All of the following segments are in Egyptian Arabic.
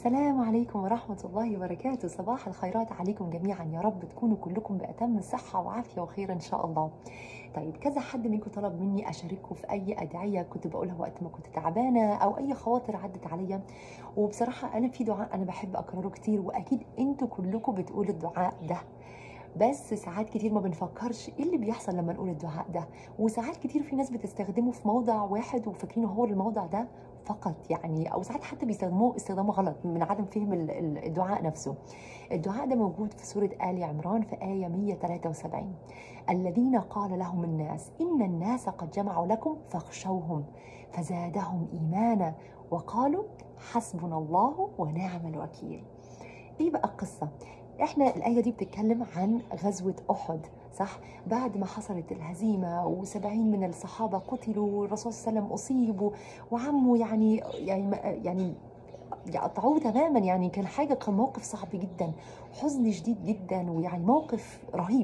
السلام عليكم ورحمة الله وبركاته صباح الخيرات عليكم جميعا يا رب تكونوا كلكم بأتم صحة وعافية وخير إن شاء الله طيب كذا حد منكم طلب مني أشاركه في أي أدعية كنت بقولها وقت ما كنت تعبانة أو أي خواطر عدت عليا وبصراحة أنا في دعاء أنا بحب أكرره كتير وأكيد أنتوا كلكم بتقولوا الدعاء ده بس ساعات كتير ما بنفكرش ايه اللي بيحصل لما نقول الدعاء ده وساعات كتير في ناس بتستخدمه في موضع واحد وفاكرينه هو الموضع ده فقط يعني او ساعات حتى بيستخدموه استخدامه غلط من عدم فهم ال- ال- الدعاء نفسه الدعاء ده موجود في سورة آل عمران في آية 173 الذين قال لهم الناس إن الناس قد جمعوا لكم فاخشوهم فزادهم إيمانا وقالوا حسبنا الله ونعم الوكيل ايه بقى القصه احنا الايه دي بتتكلم عن غزوه احد صح بعد ما حصلت الهزيمه وسبعين من الصحابه قتلوا والرسول صلى الله عليه وسلم اصيب و- وعمه يعني يعني يعني يقطعوه تماما يعني كان حاجه كان موقف صعب جدا حزن شديد جدا ويعني موقف رهيب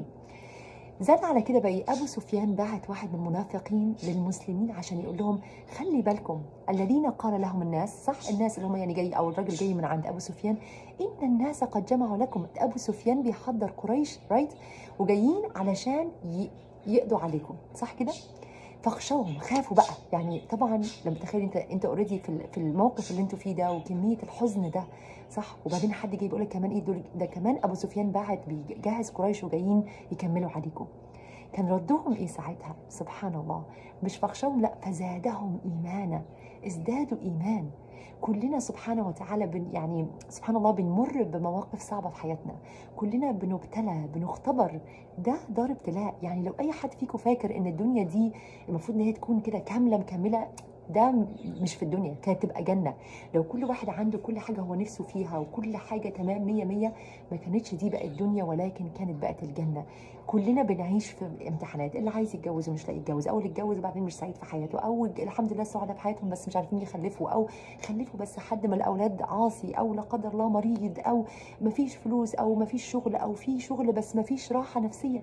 زاد على كده بقى إيه؟ ابو سفيان بعت واحد من المنافقين للمسلمين عشان يقول لهم خلي بالكم الذين قال لهم الناس صح الناس اللي هم يعني جاي او الراجل جاي من عند ابو سفيان ان الناس قد جمعوا لكم ابو سفيان بيحضر قريش رايت وجايين علشان ي- يقضوا عليكم صح كده فاخشوهم خافوا بقى يعني طبعا لما تخيل انت انت اوريدي في ال- في الموقف اللي انتوا فيه ده وكميه الحزن ده صح وبعدين حد جاي بيقول لك كمان ايه دول ده كمان ابو سفيان بعت بيجهز قريش وجايين يكملوا عليكم كان ردهم ايه ساعتها سبحان الله مش فخشوهم لا فزادهم ايمانا ازدادوا ايمان كلنا سبحانه وتعالى بن يعني سبحان الله بنمر بمواقف صعبه في حياتنا كلنا بنبتلى بنختبر ده دار ابتلاء يعني لو اي حد فيكم فاكر ان الدنيا دي المفروض ان هي تكون كده كامله مكمله ده م- مش في الدنيا كانت تبقى جنه لو كل واحد عنده كل حاجه هو نفسه فيها وكل حاجه تمام مية مية ما كانتش دي بقت الدنيا ولكن كانت بقت الجنه كلنا بنعيش في امتحانات اللي عايز يتجوز ومش لاقي يتجوز او اللي اتجوز وبعدين مش سعيد في حياته او الحمد لله سعداء في حياتهم بس مش عارفين يخلفوا او خلفوا بس حد من الاولاد عاصي او لا قدر الله مريض او مفيش فلوس او مفيش شغل او في شغل بس مفيش راحه نفسيه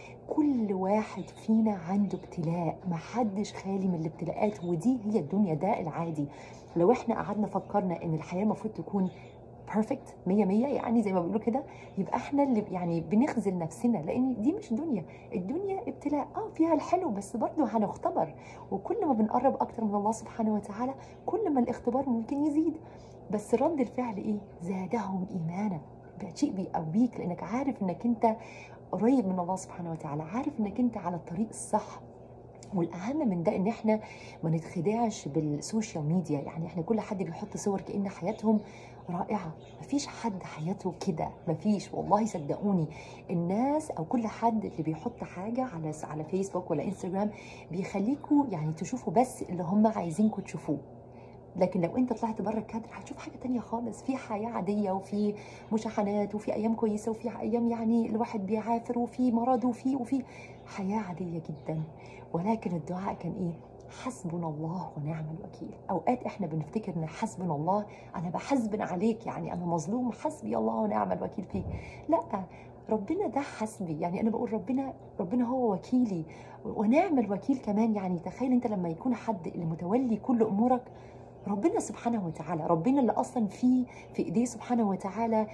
كل واحد فينا عنده ابتلاء محدش خالي من الابتلاءات ودي هي الدنيا ده العادي لو احنا قعدنا فكرنا ان الحياه المفروض تكون بيرفكت 100 100 يعني زي ما بيقولوا كده يبقى احنا اللي يعني بنخذل نفسنا لان دي مش دنيا الدنيا ابتلاء اه فيها الحلو بس برضه هنختبر وكل ما بنقرب اكتر من الله سبحانه وتعالى كل ما الاختبار ممكن يزيد بس رد الفعل ايه زادهم ايمانا بقى شيء بيقويك لانك عارف انك انت قريب من الله سبحانه وتعالى عارف انك انت على الطريق الصح والاهم من ده ان احنا ما نتخدعش بالسوشيال ميديا يعني احنا كل حد بيحط صور كأن حياتهم رائعة مفيش حد حياته كده مفيش والله صدقوني الناس او كل حد اللي بيحط حاجة على على فيسبوك ولا انستجرام بيخليكوا يعني تشوفوا بس اللي هم عايزينكوا تشوفوه لكن لو انت طلعت بره الكادر هتشوف حاجه تانية خالص في حياه عاديه وفي مشاحنات وفي ايام كويسه وفي ايام يعني الواحد بيعافر وفي مرض وفي وفي حياه عاديه جدا ولكن الدعاء كان ايه حسبنا الله ونعم الوكيل اوقات احنا بنفتكر ان حسبنا الله انا بحسبن عليك يعني انا مظلوم حسبي الله ونعم الوكيل فيك لا ربنا ده حسبي يعني انا بقول ربنا ربنا هو وكيلي ونعم الوكيل كمان يعني تخيل انت لما يكون حد اللي متولي كل امورك ربنا سبحانه وتعالى ربنا اللي اصلا فيه في ايديه سبحانه وتعالى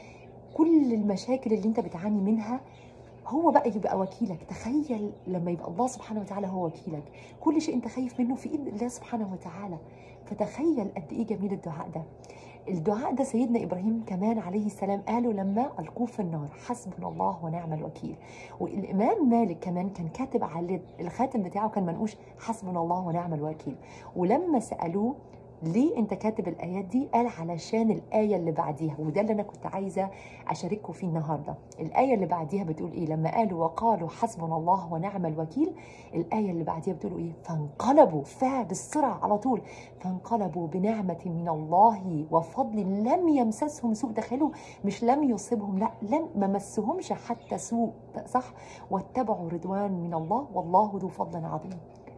كل المشاكل اللي انت بتعاني منها هو بقى يبقى وكيلك تخيل لما يبقى الله سبحانه وتعالى هو وكيلك كل شيء انت خايف منه في ايد الله سبحانه وتعالى فتخيل قد ايه جميل الدعاء ده الدعاء ده سيدنا ابراهيم كمان عليه السلام قاله لما القوه في النار حسبنا الله ونعم الوكيل والامام مالك كمان كان كاتب على الخاتم بتاعه كان منقوش حسبنا الله ونعم الوكيل ولما سالوه ليه انت كاتب الايات دي قال علشان الايه اللي بعديها وده اللي انا كنت عايزه اشارككم فيه النهارده الايه اللي بعديها بتقول ايه لما قالوا وقالوا حسبنا الله ونعم الوكيل الايه اللي بعديها بتقول ايه فانقلبوا فا بالسرعه على طول فانقلبوا بنعمه من الله وفضل لم يمسسهم سوء تخيلوا مش لم يصبهم لا لم ما مسهمش حتى سوء صح واتبعوا رضوان من الله والله ذو فضل عظيم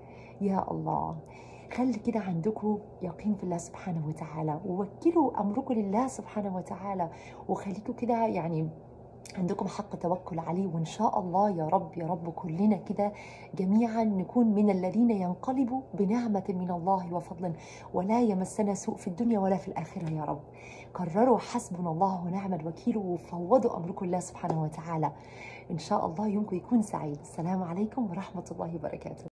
يا الله خلي كده عندكم يقين في الله سبحانه وتعالى ووكلوا امركم لله سبحانه وتعالى وخليكم كده يعني عندكم حق توكل عليه وان شاء الله يا رب يا رب كلنا كده جميعا نكون من الذين ينقلبوا بنعمه من الله وفضل ولا يمسنا سوء في الدنيا ولا في الاخره يا رب قرروا حسبنا الله ونعم الوكيل وفوضوا امركم الله سبحانه وتعالى ان شاء الله يومكم يكون سعيد السلام عليكم ورحمه الله وبركاته